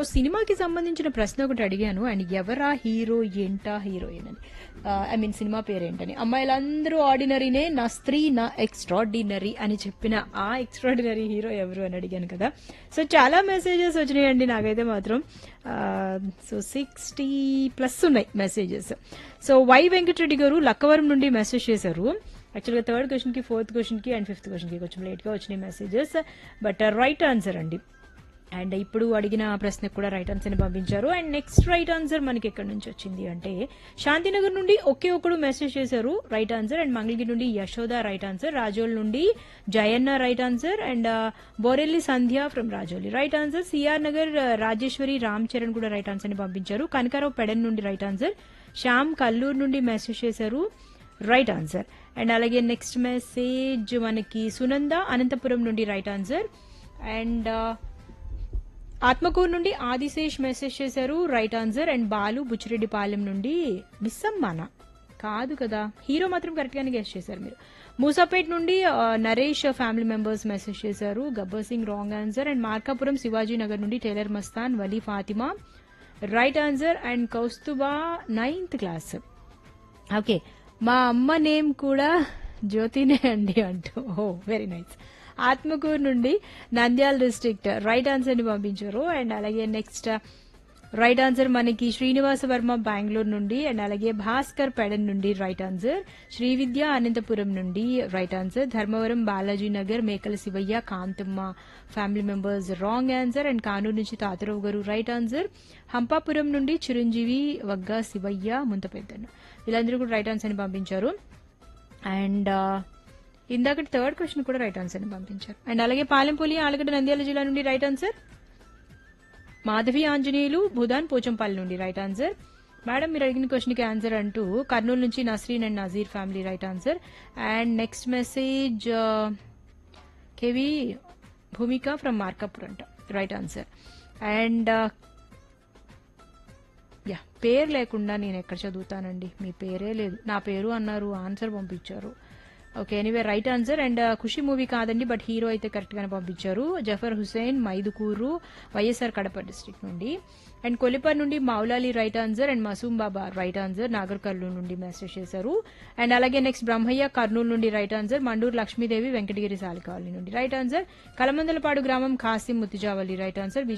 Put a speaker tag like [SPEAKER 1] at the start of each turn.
[SPEAKER 1] సినిమాకి సంబంధించిన ప్రశ్న ఒకటి అడిగాను అండ్ ఎవరా హీరో ఏంటా హీరోయిన్ అని ఐ మీన్ సినిమా పేరేంటని అమ్మాయిలందరూ ఆర్డినరీనే నా స్త్రీ నా ఎక్స్ట్రాడినరీ అని చెప్పిన ఆ ఎక్స్ట్రాడినరీ హీరో ఎవరు అని అడిగాను కదా సో చాలా మెసేజెస్ వచ్చినాయండి నాకైతే మాత్రం సో సిక్స్టీ ప్లస్ ఉన్నాయి మెసేజెస్ సో వై వెంకటరెడ్డి గారు లక్కవరం నుండి మెసేజ్ చేశారు యాక్చువల్గా థర్డ్ క్వశ్చన్కి ఫోర్త్ క్వశ్చన్కి అండ్ ఫిఫ్త్ క్వశ్చన్కి కొంచెం లేట్గా వచ్చినాయి మెసేజెస్ బట్ రైట్ ఆన్సర్ అండి అండ్ ఇప్పుడు అడిగిన ప్రశ్నకు కూడా రైట్ ఆన్సర్ని పంపించారు అండ్ నెక్స్ట్ రైట్ ఆన్సర్ మనకి ఎక్కడి నుంచి వచ్చింది అంటే శాంతినగర్ నుండి ఒకే ఒకడు మెసేజ్ చేశారు రైట్ ఆన్సర్ అండ్ మంగళగిరి నుండి యశోద రైట్ ఆన్సర్ రాజోల్ నుండి Jayanna right answer and Borelli Sandhya from Rajoli right answer CR Nagar Rajeshwari Ram Charan కూడా రైట్ ఆన్సర్ని పంపించారు కనకారావు పెడన్ నుండి రైట్ ఆన్సర్ శ్యామ్ కల్లూరు నుండి మెసేజ్ చేశారు రైట్ ఆన్సర్ అండ్ అలాగే నెక్స్ట్ మెసేజ్ మనకి సునంద అనంతపురం నుండి రైట్ ఆన్సర్ అండ్ ఆత్మకూరు నుండి ఆదిశేష్ మెసేజ్ చేశారు right answer and Balu Buchireddypalem నుండి మిస్సమ్మాన కాదు కదా హీరో మాత్రం కరెక్ట్ గానే గెస్ట్ చేశారు మీరు మూసాపేట్ నుండి ఆ, నరేష్ ఫ్యామిలీ మెంబర్స్ మెసేజ్ చేశారు Gabbar Singh wrong answer and Markapuram Shivaji Nagar నుండి tailor Mastan Vali Fatima right answer and Kaustubha ninth class okay మా అమ్మ నేమ్ కూడా జ్యోతినే అండి అంటూ ఓ వెరీ నైస్ ఆత్మకూరు నుండి నంద్యాల డిస్ట్రిక్ట్ రైట్ ఆన్సర్ ని పంపించారు అండ్ అలాగే నెక్స్ట్ రైట్ ఆన్సర్ మనకి శ్రీనివాస వర్మ బెంగళూరు నుండి అండ్ అలాగే భాస్కర్ పెడన్ నుండి రైట్ ఆన్సర్ శ్రీవిద్య అనంతపురం నుండి right answer Dharmavaram Balaji Nagar Mekala Shivayya Kanthamma family members wrong answer and Kanuru నుంచి తాతరావు గారు రైట్ ఆన్సర్ హంపాపురం నుండి చిరంజీవి వగ్గా శివయ్య ముంతపెద్దన్న వీళ్ళందరూ కూడా రైట్ ఆన్సర్ ని పంపించారు అండ్ ఇందాక థర్డ్ క్వశ్చన్ కూడా రైట్ ఆన్సర్ ని పంపించారు అండ్ అలాగే పాలెంపల్లి ఆలగడ్డ నంద్యాల జిల్లా నుండి రైట్ ఆన్సర్ మాధవి ఆంజనేయులు భూదాన్ పోచంపల్లి నుండి రైట్ ఆన్సర్ మేడం మీరు అడిగిన క్వశ్చన్ కి ఆన్సర్ అంటూ కర్నూలు నుంచి Nasreen and Nazeer family right answer and next message K V Bhumika from Markapur అంట రైట్ ఆన్సర్ అండ్ యా పేరు లేకుండా నేను ఎక్కడ చదువుతానండి మీ పేరే లేదు నా పేరు అన్నారు ఆన్సర్ పంపించారు okay anyway right answer and Kushi movie కాదండి బట్ హీరో అయితే కరెక్ట్ గానే పంపించారు జఫర్ హుసేన్ మైదుకూరు వైఎస్ఆర్ కడప డిస్ట్రిక్ట్ నుండి అండ్ కొలిపర్ నుండి Moulali right answer and Masoom Baba right answer Nagar Kurnool నుండి మెసేజ్ చేశారు అండ్ అలాగే నెక్స్ట్ బ్రహ్మయ్య కర్నూలు నుండి రైట్ ఆన్సర్ మండూరు లక్ష్మీదేవి వెంకటగిరి సాలికావళి నుండి రైట్ ఆన్సర్ కలమందలపాడు గ్రామం ఖాసిం ముతిజావల్లి రైట్ ఆన్సర్